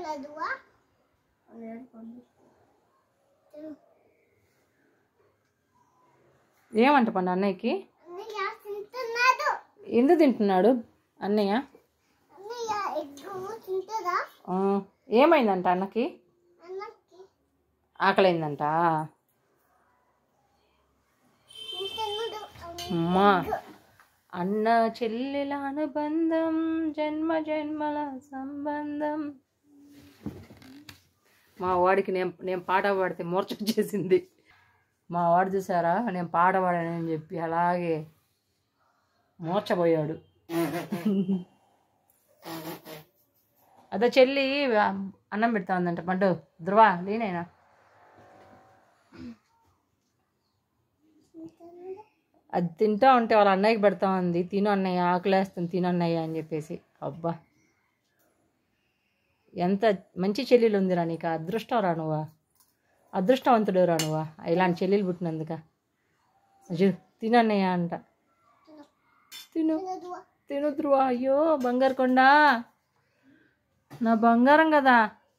తింటున్నాడువా ఏమంట పండు అన్నయ్యకి అన్నయ్య తింటున్నాడు ఎందుకు తింటున్నాడు అన్నయ్య అన్నయ్య ఎక్కువ తింటుందా ఆ, ఏమైందంట అన్నకి అన్నకి ఆకలైందంట తింటున్నాడు అమ్మా అన్న చెల్లెల అనుబంధం జన్మ జన్మల సంబంధం మా వాడికి నేను నేను పాట పాడితే మూర్ఛ వచ్చేసింది మా వాడు చూసారా నేను పాట పాడానని చెప్పి అలాగే మూర్చపోయాడు అదే చెల్లి అన్నం పెడతా ఉందంట పండు ధ్రువ నేనైనా అది తింటా ఉంటే వాళ్ళ అన్నయ్యకి పెడతా ఉంది తిను అన్నయ్య ఆకలేస్తుంది తిను అన్నయ్య అని చెప్పేసి అబ్బా ఎంత మంచి చెల్లెలు ఉందిరా నీకు అదృష్టం రా నువ్వా అదృష్టవంతుడు రా నువ్వా ఇలాంటి చెల్లెలు పుట్టినందుక అయ్యో తిను అన్నయ్య అంట తిను తినదువా తిను ధ్రువ అయ్యో బంగారు కొండ నా బంగారం కదా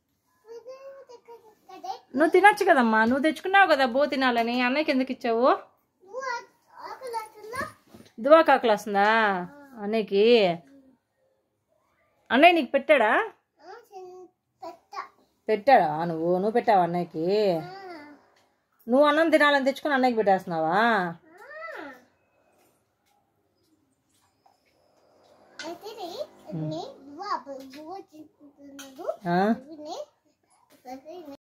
కదే నువ్వు తినొచ్చు కదమ్మా నువ్వు తెచ్చుకున్నావు కదా బో తినాలని అన్నయ్యకి ఎందుకు ఇచ్చావు నువ్వు ఆకలి అవుతుందా దువా కాకులు వస్తుందా అన్నయ్యకి అన్నయ్య నీకు పెట్టాడా పెట్ట పెట్టాడా నువ్వు నువ్వు పెట్టావా అన్నయ్యకి నువ్వు అన్నం తినాలని తెచ్చుకుని అన్నయ్యకి పెట్టేస్తున్నావా అయితే నీ నువ్వు అప్పుడు నువ్వు తింటున్నాడు ఆ? ఇవి నీ